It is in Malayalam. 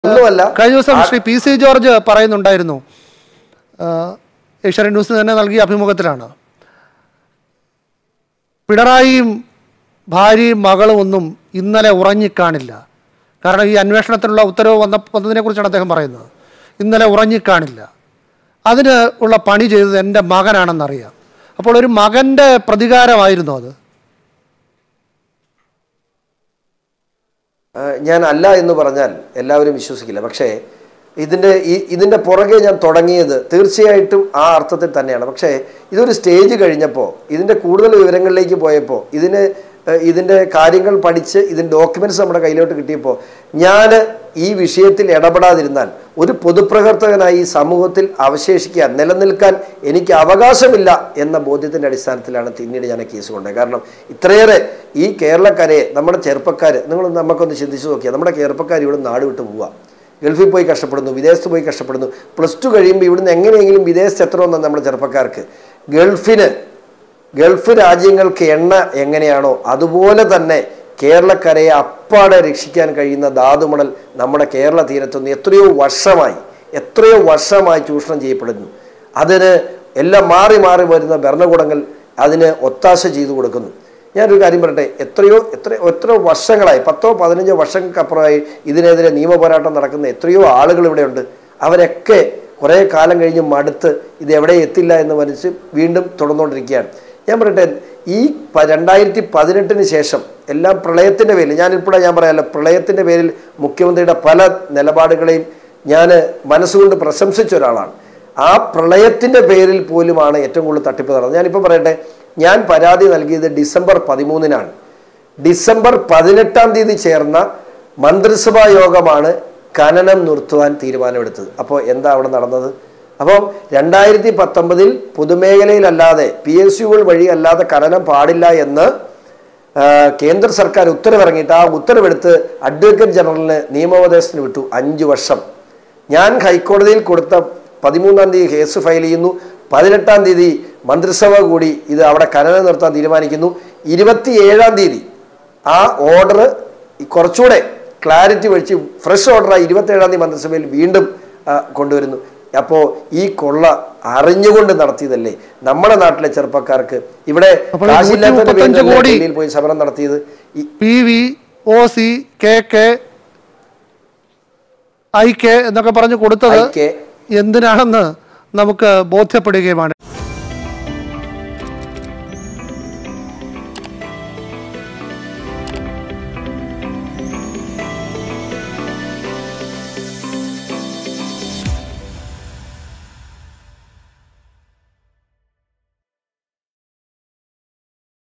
ഒന്നുമല്ല കഴിഞ്ഞ ദിവസം ശ്രീ പി സി ജോർജ് പറയുന്നുണ്ടായിരുന്നു ആ, ഏഷ്യാനെറ്റ് ന്യൂസിന് തന്നെ നൽകിയ അഭിമുഖത്തിലാണ് പിണറായിയും ഭാര്യയും മകളും ഒന്നും ഇന്നലെ ഉറങ്ങിക്കാണില്ല കാരണം ഈ അന്വേഷണത്തിനുള്ള ഉത്തരവ് വന്ന വന്നതിനെ കുറിച്ചാണ് അദ്ദേഹം പറയുന്നത് ഇന്നലെ ഉറങ്ങിക്കാണില്ല അതിന് ഉള്ള പണി ചെയ്തത് എൻ്റെ മകനാണെന്നറിയാം അപ്പോൾ ഒരു മകൻ്റെ പ്രതികാരമായിരുന്നു അത് ആ, ഞാൻ അല്ല എന്ന് പറഞ്ഞാൽ എല്ലാവരും വിശ്വസിക്കില്ല പക്ഷേ ഇതിൻ്റെ ഈ ഇതിൻ്റെ പുറകെ ഞാൻ തുടങ്ങിയത് തീർച്ചയായിട്ടും ആ അർത്ഥത്തിൽ തന്നെയാണ് പക്ഷേ ഇതൊരു സ്റ്റേജ് കഴിഞ്ഞപ്പോൾ ഇതിൻ്റെ കൂടുതൽ വിവരങ്ങളിലേക്ക് പോയപ്പോൾ ഇതിന് ഏഹ്, ഇതിൻ്റെ കാര്യങ്ങൾ പഠിച്ച് ഇതിൻ്റെ ഡോക്യുമെൻറ്റ്സ് നമ്മുടെ കയ്യിലോട്ട് കിട്ടിയപ്പോൾ ഞാൻ ഈ വിഷയത്തിൽ ഇടപെടാതിരുന്നാൽ ഒരു പൊതുപ്രവർത്തകനായി ഈ സമൂഹത്തിൽ അവശേഷിക്കാൻ നിലനിൽക്കാൻ എനിക്ക് അവകാശമില്ല എന്ന ബോധ്യത്തിൻ്റെ അടിസ്ഥാനത്തിലാണ് പിന്നീട് ഞാൻ ആ കേസ് കൊണ്ടത് കാരണം ഇത്രയേറെ ഈ കേരളക്കരയെ നമ്മുടെ ചെറുപ്പക്കാർ നിങ്ങൾ നമുക്കൊന്ന് ചിന്തിച്ചു നോക്കിയാൽ നമ്മുടെ ചെറുപ്പക്കാർ ഇവിടെ നാട് വിട്ട് പോവുക ഗൾഫിൽ പോയി കഷ്ടപ്പെടുന്നു വിദേശത്ത് പോയി കഷ്ടപ്പെടുന്നു പ്ലസ് ടു കഴിയുമ്പോൾ ഇവിടുന്ന് എങ്ങനെയെങ്കിലും വിദേശത്ത് എത്തണമെന്നാണ് നമ്മുടെ ചെറുപ്പക്കാർക്ക് ഗൾഫിന് ഗൾഫ് രാജ്യങ്ങൾക്ക് എണ്ണ എങ്ങനെയാണോ അതുപോലെ തന്നെ കേരളക്കരയെ അപ്പാടെ രക്ഷിക്കാൻ കഴിയുന്ന ധാതുമണൽ നമ്മുടെ കേരള തീരത്തുനിന്ന് എത്രയോ വർഷമായി എത്രയോ വർഷമായി ചൂഷണം ചെയ്യപ്പെടുന്നു അതിന് എല്ലാം മാറി മാറി വരുന്ന ഭരണകൂടങ്ങൾ അതിന് ഒത്താശ ചെയ്തു കൊടുക്കുന്നു ഞാനൊരു കാര്യം പറയട്ടെ എത്രയോ എത്ര എത്രയോ വർഷങ്ങളായി പത്തോ പതിനഞ്ചോ വർഷങ്ങൾക്കപ്പുറമായി ഇതിനെതിരെ നിയമപോരാട്ടം നടക്കുന്ന എത്രയോ ആളുകൾ ഇവിടെയുണ്ട് അവരൊക്കെ കുറേ കാലം കഴിഞ്ഞ് മടുത്ത് ഇത് എവിടെ എത്തില്ല എന്ന് മനസ്സ് വീണ്ടും തുടർന്നുകൊണ്ടിരിക്കുകയാണ് ഞാൻ പറയട്ടെ ഈ പ- രണ്ടായിരത്തി പതിനെട്ടിന് ശേഷം എല്ലാം പ്രളയത്തിൻ്റെ പേരിൽ ഞാനിപ്പോഴേ ഞാൻ പറയാമല്ലോ പ്രളയത്തിൻ്റെ പേരിൽ മുഖ്യമന്ത്രിയുടെ പല നിലപാടുകളെയും ഞാൻ മനസ്സുകൊണ്ട് പ്രശംസിച്ച ഒരാളാണ് ആ പ്രളയത്തിൻ്റെ പേരിൽ പോലുമാണ് ഏറ്റവും കൂടുതൽ തട്ടിപ്പ് നടന്നത് ഞാനിപ്പോൾ പറയട്ടെ ഞാൻ പരാതി നൽകിയത് ഡിസംബർ പതിമൂന്നിനാണ് ഡിസംബർ പതിനെട്ടാം തീയതി ചേർന്ന മന്ത്രിസഭാ യോഗമാണ് ഖനനം നിർത്തുവാൻ തീരുമാനമെടുത്തത് അപ്പോൾ എന്താ അവിടെ നടന്നത് അപ്പോൾ രണ്ടായിരത്തി പത്തൊമ്പതിൽ പൊതുമേഖലയിലല്ലാതെ പി എസ് യുകൾ വഴി അല്ലാതെ ഖനനം പാടില്ല എന്ന് ആ, കേന്ദ്ര സർക്കാർ ഉത്തരവിറങ്ങിയിട്ട് ആ ഉത്തരവെടുത്ത് അഡ്വക്കേറ്റ് ജനറലിന് നിയമോപദേശത്തിന് വിട്ടു അഞ്ച് വർഷം ഞാൻ ഹൈക്കോടതിയിൽ കൊടുത്ത പതിമൂന്നാം തീയതി കേസ് ഫയൽ ചെയ്യുന്നു പതിനെട്ടാം തീയതി മന്ത്രിസഭ കൂടി ഇത് അവിടെ ഖനനം നിർത്താൻ തീരുമാനിക്കുന്നു ഇരുപത്തിയേഴാം തീയതി ആ ഓർഡർ കുറച്ചുകൂടെ ക്ലാരിറ്റി വെച്ച് ഫ്രഷ് ഓർഡറായി ഇരുപത്തേഴാം തീയതി മന്ത്രിസഭയിൽ വീണ്ടും ആ, കൊണ്ടുവരുന്നു അപ്പോൾ ഈ കൊള്ള അറിഞ്ഞുകൊണ്ട് നടത്തിയതല്ലേ നമ്മുടെ നാട്ടിലെ ചെറുപ്പക്കാർക്ക് ഇവിടെ അപ്പോൾ ഈ കാശില്ലാത്തവരുടെ 135 പേരിലല്ലേ കോടി ഡൽഹിയിൽ പോയി സമരം നടത്തിയത് ഈ P V O C K K I K എന്നൊക്കെ പറഞ്ഞ് കൊടുത്തത് ഐ കെ എന്തിനാണെന്ന് നമുക്ക് ബോധ്യപ്പെടുകയുമാണ്